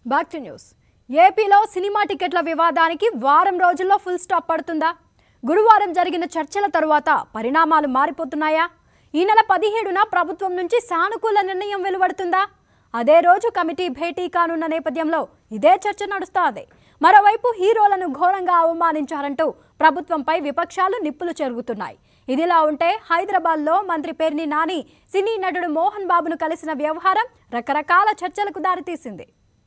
back to news ఏపీలో cinema టికెట్ల వివాదానికి వారం రోజుల్లో ఫుల్ స్టాప్ పడుతుందా గురువారం జరిగిన చర్చల తరువాత పరిణామాలు మారిపోతున్నాయా ఈ నెల పదిహేడున ప్రభుత్వం నుంచి సానుకూల నిర్ణయం వెలువడుతుందా అదే రోజు కమిటీ భేటీ కానున్న నేపథ్యంలో ఇదే చర్చ నడుస్తోంది మరోవైపు హీరోలను ఘోరంగా అవమానించారంటూ ప్రభుత్వంపై విపక్షాలు నిప్పులు చెరుగుతున్నాయి ఇదిలా ఉంటే హైదరాబాద్లో మంత్రి పేర్ని నాని సినీ నటుడు మోహన్ బాబును కలిసిన వ్యవహారం రకరకాల చర్చలకు దారితీసింది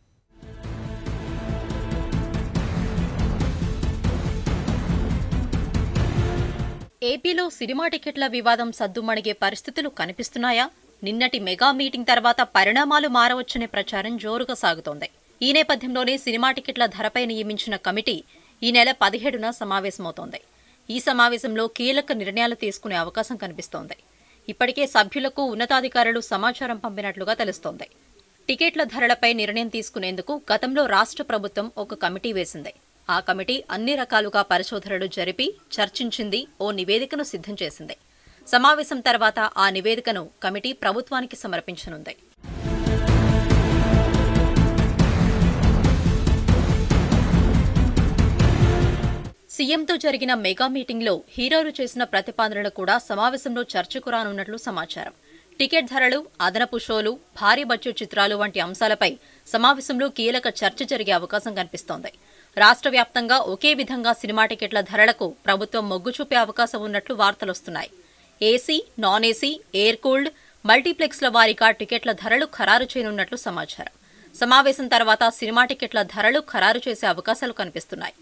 ఏపీలో సినిమా టికెట్ల వివాదం సద్దుమణిగే పరిస్థితులు కనిపిస్తున్నాయా నిన్నటి మెగా మీటింగ్ తర్వాత పరిణామాలు మారవచ్చనే ప్రచారం జోరుగా సాగుతోంది ఈ నేపథ్యంలోనే సినిమా టికెట్ల ధరపై నియమించిన కమిటీ ఈ నెల పదిహేడున సమావేశమవుతోంది ఈ సమావేశంలో కీలక నిర్ణయాలు తీసుకునే అవకాశం కనిపిస్తోంది ఇప్పటికే సభ్యులకు ఉన్నతాధికారులు సమాచారం పంపినట్లుగా తెలుస్తోంది టికెట్ల ధరలపై నిర్ణయం తీసుకునేందుకు గతంలో రాష్ట్ర ప్రభుత్వం ఒక కమిటీ వేసింది ఆ కమిటీ అన్ని రకాలుగా పరిశోధనలు జరిపి చర్చించింది ఓ నివేదికను సిద్ధం చేసింది సమావేశం తర్వాత ఆ నివేదికను కమిటీ ప్రభుత్వానికి సమర్పించనుంది సీఎంతో జరిగిన మెగా మీటింగ్లో హీరోలు చేసిన ప్రతిపాదనలు కూడా సమావేశంలో చర్చకు రానున్నట్లు సమాచారం టికెట్ ధరలు అదనపు షోలు భారీ బడ్జెట్ చిత్రాలు వంటి అంశాలపై సమావేశంలో కీలక చర్చ జరిగే అవకాశం కనిపిస్తోంది రాష్ట్ర వ్యాప్తంగా ఒకే విధంగా సినిమా టికెట్ల ధరలకు ప్రభుత్వం మొగ్గు చూపే అవకాశం ఉన్నట్లు వార్తలొస్తున్నాయి AC non AC air cooled మల్టీప్లెక్స్ల వారీగా టికెట్ల ధరలు ఖరారు చేయనున్నట్లు సమాచారం సమావేశం తర్వాత సినిమా టికెట్ల ధరలు ఖరారు చేసే అవకాశాలు కనిపిస్తున్నాయి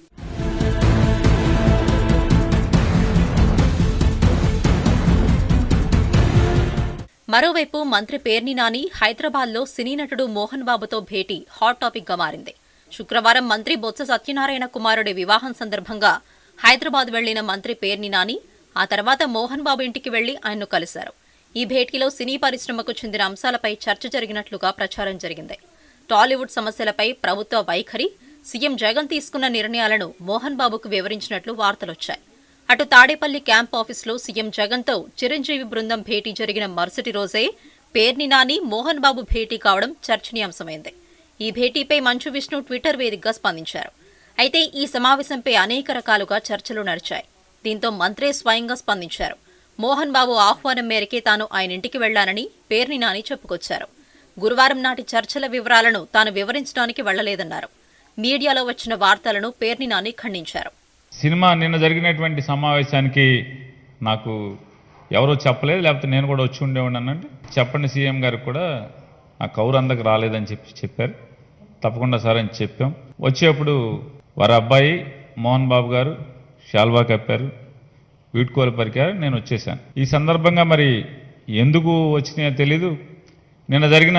మరోవైపు మంత్రి పేర్ని నాని హైదరాబాద్లో సినీ నటుడు మోహన్ బాబుతో భేటీ హాట్ టాపిక్ గా మారింది శుక్రవారం మంత్రి బొత్స సత్యనారాయణ కుమారుడి వివాహం సందర్భంగా హైదరాబాద్ వెళ్లిన మంత్రి పేర్ని నాని ఆ తర్వాత మోహన్ బాబు ఇంటికి వెళ్లి ఆయన్ను కలిశారు ఈ భేటీలో సినీ పరిశ్రమకు చెందిన అంశాలపై చర్చ జరిగినట్లుగా ప్రచారం జరిగింది టాలీవుడ్ సమస్యలపై ప్రభుత్వ వైఖరి సీఎం జగన్ తీసుకున్న నిర్ణయాలను మోహన్ బాబుకు వివరించినట్లు వార్తలొచ్చాయి అటు తాడేపల్లి క్యాంప్ ఆఫీసులో సీఎం జగన్తో చిరంజీవి బృందం భేటీ జరిగిన మరుసటి రోజే పేర్ని నాని మోహన్ బాబు భేటీ కావడం చర్చనీయాంశమైంది ఈ భేటీపై మంచు విష్ణు ట్విట్టర్ వేదికగా స్పందించారు అయితే ఈ సమావేశంపై అనేక రకాలుగా చర్చలు నడిచాయి దీంతో మంత్రే స్వయంగా స్పందించారు మోహన్ బాబు ఆహ్వానం మేరకే తాను ఆయన ఇంటికి వెళ్లానని పేర్ని నాని చెప్పుకొచ్చారు గురువారం నాటి చర్చల వివరాలను తాను వివరించడానికి వెళ్లలేదన్నారు మీడియాలో వచ్చిన వార్తలను పేర్ని నాని ఖండించారు సినిమా నిన్న జరిగినటువంటి సమావేశానికి నాకు ఎవరో చెప్పలేదు లేకపోతే నేను కూడా వచ్చి ఉండేవాడిని అనంటే చెప్పండి సీఎం గారికి కూడా ఆ కౌరు అందకు రాలేదని చెప్పి చెప్పారు తప్పకుండా సార్ అని చెప్పాం వచ్చేప్పుడు వారి అబ్బాయి మోహన్ బాబు గారు షాల్వా కప్పారు వీడ్కోలు పరికారు నేను వచ్చేసాను ఈ సందర్భంగా మరి ఎందుకు వచ్చినాయో తెలీదు నిన్న జరిగిన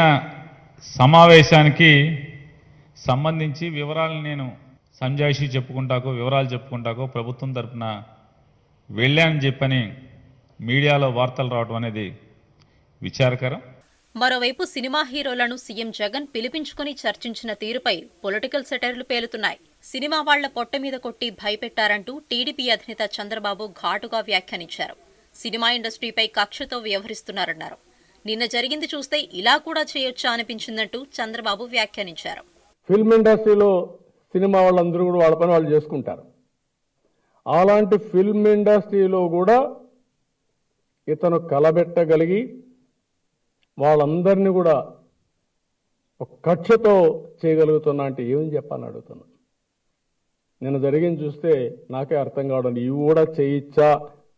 సమావేశానికి సంబంధించి వివరాలను నేను సంజాయిషి చెప్పుకుంటాకో వివరాలు చెప్పుకుంటాకో ప్రభుత్వం తరపున వెళ్ళానని చెప్పని మీడియాలో వార్తలు రావడం అనేది విచారకరం మరోవైపు సినిమా హీరోలను సీఎం జగన్ పిలిపించుకుని చర్చించిన తీరుపై పొలిటికల్ సెటైర్లు పేలుతున్నాయి సినిమా వాళ్ల పొట్ట మీద కొట్టి భయపెట్టారంటూ టీడీపీ అధినేత చంద్రబాబు ఘాటుగా వ్యాఖ్యానించారు సినిమా ఇండస్ట్రీపై కక్షతో వ్యవహరిస్తున్నారన్నారు నిన్న జరిగింది చూస్తే ఇలా కూడా చేయొచ్చా అనిపించిందంటూ చంద్రబాబు వ్యాఖ్యానించారు ఫిల్మ్ ఇండస్ట్రీలో సినిమా వాళ్ళందరూ కూడా వాళ్ళ పని వాళ్ళు చేసుకుంటారు అలాంటి ఫిల్మ్ ఇండస్ట్రీలో కూడా ఇతను కలబెట్టగలిగి వాళ్ళందరినీ కూడా ఒక కక్షతో చేయగలుగుతున్నా అంటే ఏమని చెప్పాలని అడుగుతున్నా నేను జరిగింది చూస్తే నాకే అర్థం కావడం ఇవి కూడా చేయొచ్చా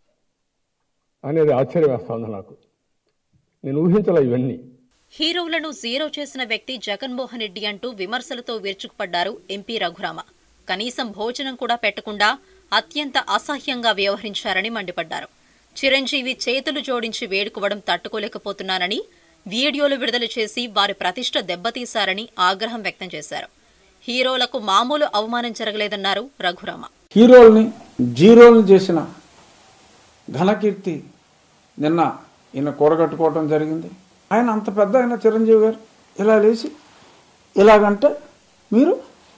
అనేది ఆశ్చర్యం వేస్తుంది నాకు నేను ఊహించాల ఇవన్నీ హీరోలను జీరో చేసిన వ్యక్తి జగన్మోహన్ రెడ్డి అంటూ విమర్శలతో విరుచుకుపడ్డారు ఎంపీ రఘురామ కనీసం భోజనం కూడా పెట్టకుండా అత్యంత అసహ్యంగా వ్యవహరించారని మండిపడ్డారు చిరంజీవి చేతులు జోడించి వేడుకోవడం తట్టుకోలేకపోతున్నానని వీడియోలు విడుదల చేసి వారి ప్రతిష్ట దెబ్బతీశారని ఆగ్రహం వ్యక్తం చేశారు హీరోలకు మామూలు అవమానం జరగలేదన్నారు రఘురామ హీరోల్ని జీరోల్ని చేసిన ఘనకీర్తి నిన్న ఈయన కూడగట్టుకోవటం జరిగింది ఆయన అంత పెద్ద ఆయన చిరంజీవి గారు ఇలా లేచి ఇలాగంటే మీరు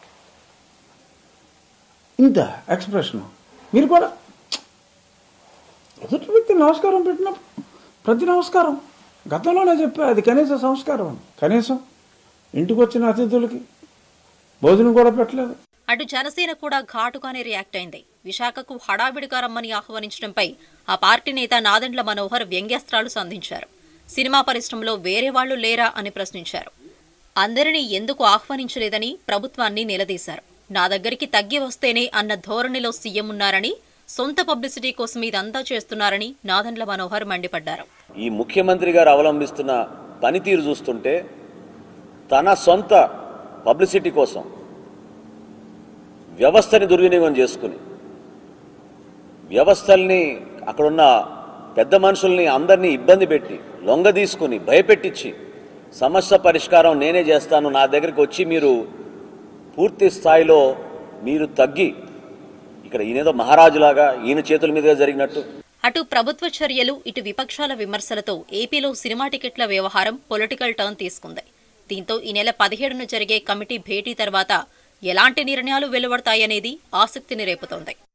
ఇంత ఎక్స్ప్రెషన్ మీరు కూడా ఎదుటి వ్యక్తి నమస్కారం పెట్టినప్పుడు ప్రతి నమస్కారం గతంలోనే చెప్పా అది కనీస సంస్కారం అని కనీసం ఇంటికి వచ్చిన అతిథులకి భోజనం కూడా పెట్టలేదు అటు జనసేన కూడా ఘాటుగానే రియాక్ట్ అయింది విశాఖకు హడావిడిగా రమ్మని ఆహ్వానించడంపై ఆ పార్టీ నేత నాదెండ్ల మనోహర్ వ్యంగ్యాస్త్రాలు సంధించారు సినిమా పరిశ్రమలో వేరే వాళ్లు లేరా అని ప్రశ్నించారు అందరినీ ఎందుకు ఆహ్వానించలేదని ప్రభుత్వాన్ని నిలదీశారు నా దగ్గరికి తగ్గి వస్తేనే అన్న ధోరణిలో సీఎం ఉన్నారని సొంత పబ్లిసిటీ కోసం ఇదంతా చేస్తున్నారని నాదెండ్ల మనోహర్ మండిపడ్డారు ఈ ముఖ్యమంత్రి గారు అవలంబిస్తున్న పనితీరు చూస్తుంటే తన సొంత పబ్లిసిటీ కోసం వ్యవస్థని దుర్వినియోగం చేసుకుని వ్యవస్థల్ని అక్కడున్న పెద్ద మనుషుల్ని అందరినీ ఇబ్బంది పెట్టి లొంగ తీసుకుని భయపెట్టించి సమస్య పరిష్కారం నేనే చేస్తాను నా దగ్గరికి వచ్చి మీరు పూర్తి స్థాయిలో మీరు తగ్గి ఇక్కడ ఈయనేదో మహారాజులాగా ఈయన చేతుల మీదుగా జరిగినట్టు అటు ప్రభుత్వ చర్యలు ఇటు విపక్షాల విమర్శలతో ఏపీలో సినిమా టికెట్ల వ్యవహారం పొలిటికల్ టర్న్ తీసుకుంది దీంతో ఈ నెల పదిహేడున జరిగే కమిటీ భేటీ తర్వాత ఎలాంటి నిర్ణయాలు వెలువడతాయనేది ఆసక్తిని రేపుతోంది